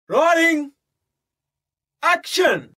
Rolling. Action.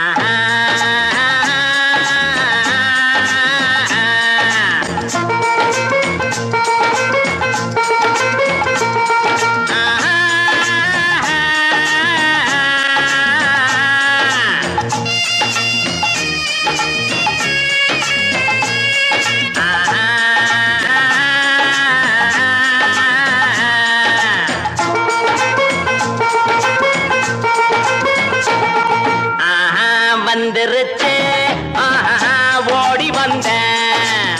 ஆஹா, வந்துருச்சு ஆஹா, ஓடி வந்தேன்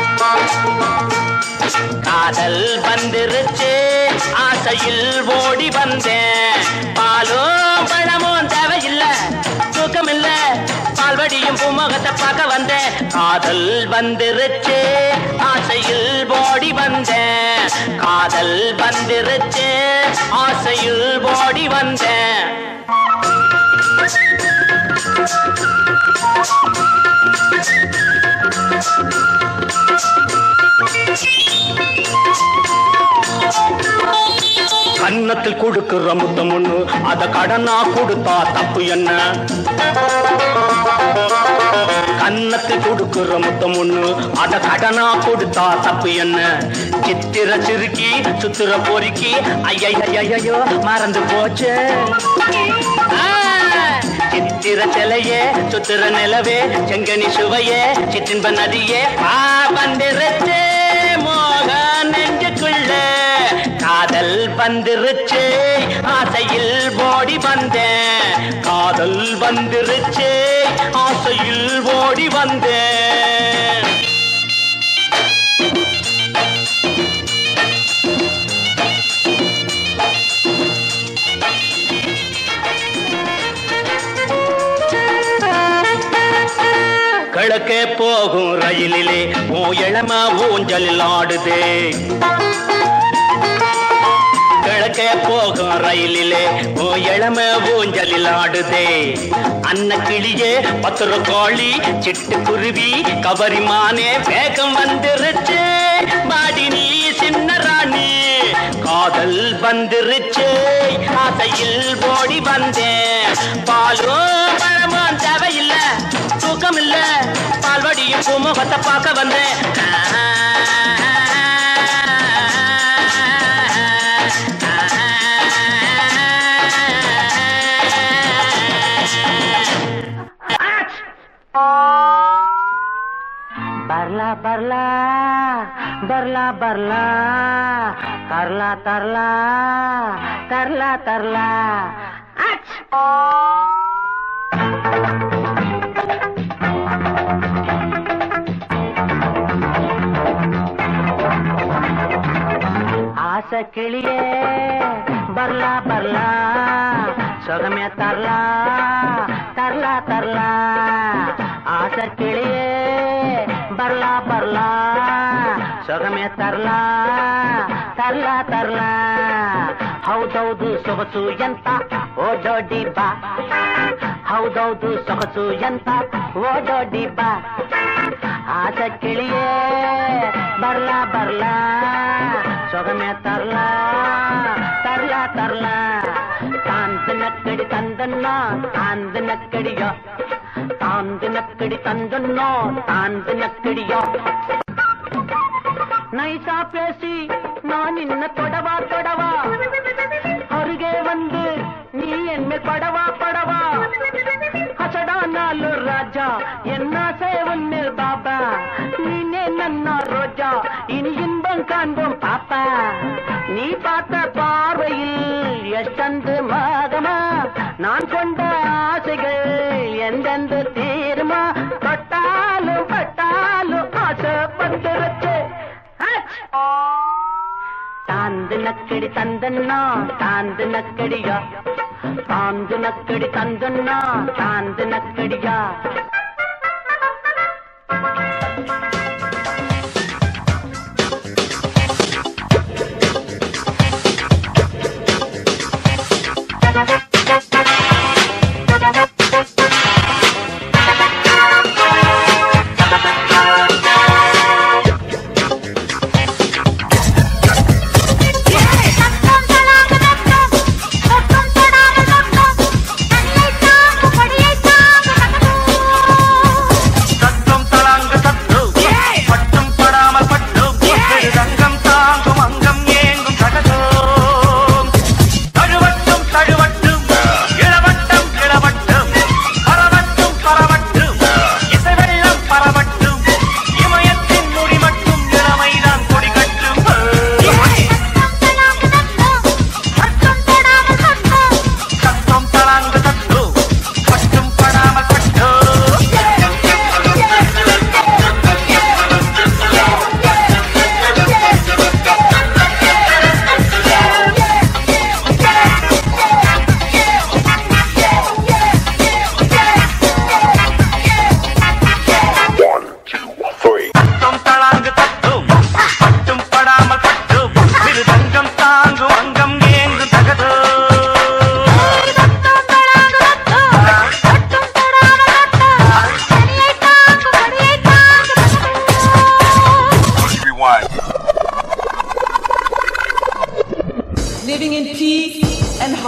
காதல் வந்துருச்சு ஆசையில் ஓடி வந்தேன் பாலும் பழமும் தேவையில்லை தூக்கமில்ல பால்வடியும் பூமுகத்தை பார்க்க வந்தேன் காதல் வந்துருச்சு ஆசையில் ஓடி வந்தேன் காதல் வந்துருச்சு ஆசையில் ஓடி வந்தேன் கன்னத்தில் கொடுக்கிற முத்தம் ஒண்ணு அத கடனா கொடுத்தா தப்பு என்ன கன்னத்தில் கொடுக்கிற முத்தம் ஒண்ணு அத கடனா கொடுத்தா தப்பு என்ன சித்திர சிறுக்கி சுத்திர பொறுக்கி ஐயோ மறந்து போச்சு ஆ, சித்திர சிலையே சுத்திர நிலவே செங்கனி சுவையே சிற்றின்ப நதியே பா வந்திருச்சு மோக நெஞ்சுக்குள்ள காதல் வந்துருச்சு ஆசையில் ஓடி வந்தேன் காதல் வந்துருச்சு ஆசையில் ஓடி வந்தேன் கிழக்கே போகும் ரயிலிலே ஓ இளம ஊஞ்சலில் ஆடுதே கிழக்கே போகும் ரயிலிலே ஓ இளம ஊஞ்சலில் ஆடுதே அன்ன கிளியே பத்திர கோழி சிட்டு குருவி கபரிமானே வேகம் வந்துருச்சு பாடி நீ சின்ன ராணி காதல் வந்துருச்சு ஆசையில் ஓடி வந்தேன் பாலும் பழமும் தேவையில்லை தூக்கம் இல்ல பால்வடியும் பூமுகத்தை பார்க்க வந்தேன் ಬರ್ಲಾ ಬರ್ಲಾ ಬರ್ಲಾ ಬರ್ಲಾ ತರ್ಲಾ ತರ್ಲಾ ತರ್ಲಾ ತರ್ಲಾ ಅಚ್! ஆசை கிளியே ಬರ್ಲಾ ಬರ್ಲಾ சொகமே தரலா தரலா தரலா ஆசை கிளியே ಬರ್ಲಾ ಬರ್ಲಾ சொகமே ತರಲಾ ತರಲಾ ತರಲಾ ಹೌದೌದು ಸೊಗಸು ಎಂತ ಓಡೋಡಿ ಬಾ ಹೌದೌದು ಸೊಗಸು ಎಂತ ಓಡೋಡಿ ಬಾ ಆಸ ಕಿಳಿಯೇ ಬರ್ಲಾ ಬರ್ಲಾ சொகமே தரலா தரலா தரலா தாந்து நக்கடி தந்தன்னா தாந்து நக்கடியோ தாந்து நக்கடி தந்தன்னோ தாந்து நக்கடியோ நைசா பேசி நான் இன்ன தொடவா தொடவா அருகே வந்து நீ என்மேல் படவா படவா அசடா நாலு ராஜா என்ன சேவன்மேல் பாபா நீனே நன்னா ரோஜா இனி இன்பம் காண்போம் பாப்பா நீ பார்த்த பார்வையில் எಷ್ಟந்து மாகமா நான் கொண்ட ஆசைகள் எந்தெந்த தீருமா தொட்டாலும் பட்டாலும் ஆசை வந்துருச்சு தாந்து நக்கடி தந்தன்னா தாந்து நக்கடியா தாந்து நக்கடி தந்தன்னா தாந்து நக்கடியா Yeah!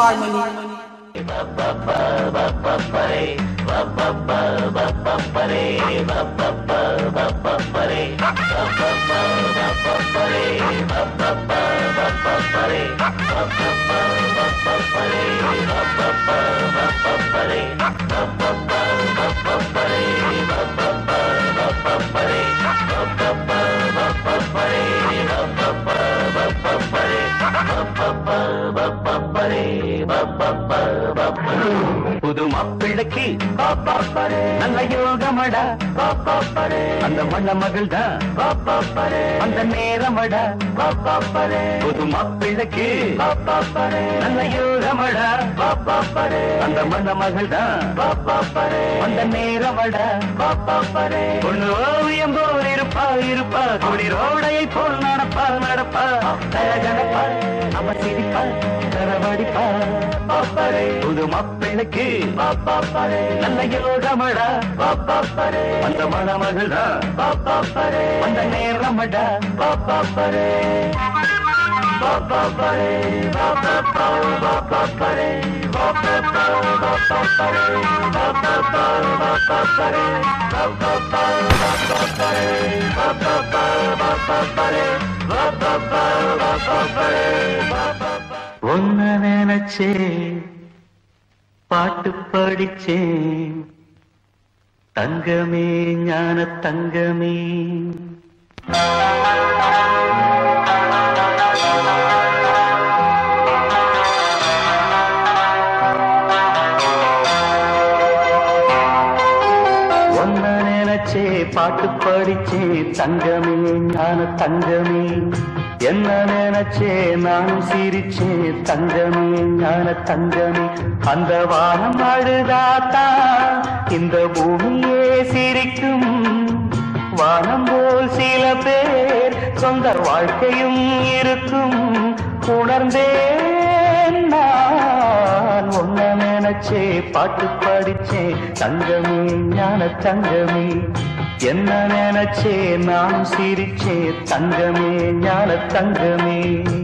harmony. புது மாப்பிள்ளைக்கு நல்ல யோகமடா அந்த மண்ண மகள் தான் அந்த நேரமடா புது மாப்பிள்ளைக்கு நல்ல யோகமடா அந்த மண்ண மகள் தான் அந்த நேரமடா பொண்ணு ஓவியம் போல் இருப்பா இருப்பா குளிரோடையை போல் நடப்பா நடப்பா தரகணப்பா அவ சிரிப்பா தரவடிப்பா புது மாப்பிள்ளைக்கு நல்ல யோகமடா அந்த மணமகள் அந்த நேரமடா ஒன்ன நினைச்சே பாட்டு படிச்சேன் தங்கமே ஞான தங்கமே ஒன்ன நினைச்சே பாட்டு படிச்சே தங்கமே ஞான தங்கமே என்ன நினைச்சே நானும் சிரிச்சே தங்கமே ஞான தங்கமே அந்த வானம் அழுதாத்தா இந்த பூமியே சிரிக்கும் வானம் போல் சில பேர் சொந்த வாழ்க்கையும் இருக்கும் உணர்ந்தேன் நான் ஒன்ன நினைச்சே பாட்டு படிச்சேன் தங்கமே ஞான தங்கமே என்ன நினைச்சே நான் சிரிச்சே தங்கமே ஞான தங்கமே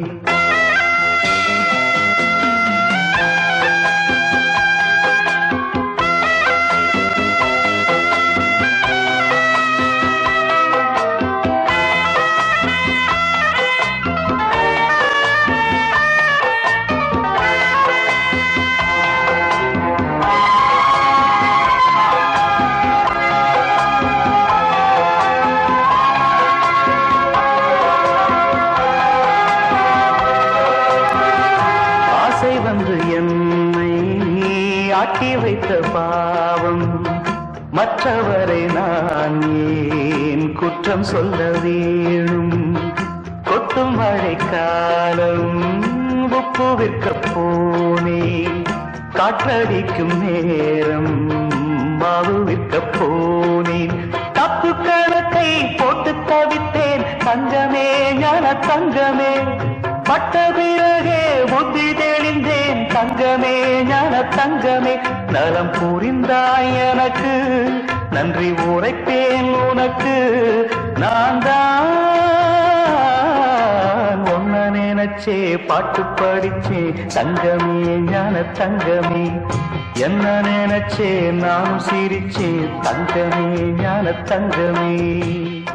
ஆசை வந்து என்னை ஆட்டி வைத்த பாவம் மற்றவரை நான் ஏன் குற்றம் சொல்ல வேணும் கொட்டும் மழைக்காலம் உப்பு விற்க போனேன் காற்றடிக்கும் நேரம் மாவு விற்க போனேன் தப்பு கணக்கை போட்டு தவித்தேன் தங்கமே ஞான தங்கமே பட்ட பிறகே புத்தி தெளிந்தேன் தங்கமே ஞான தங்கமே நலம் புரிந்தாய் எனக்கு நன்றி உரைப்பேன் உனக்கு நான் தான் ஒன்ன நினைச்சே பாட்டு படிச்சே தங்கமே ஞான தங்கமே என்ன நினைச்சே நானும் சிரிச்சே தங்கமே ஞான தங்கமே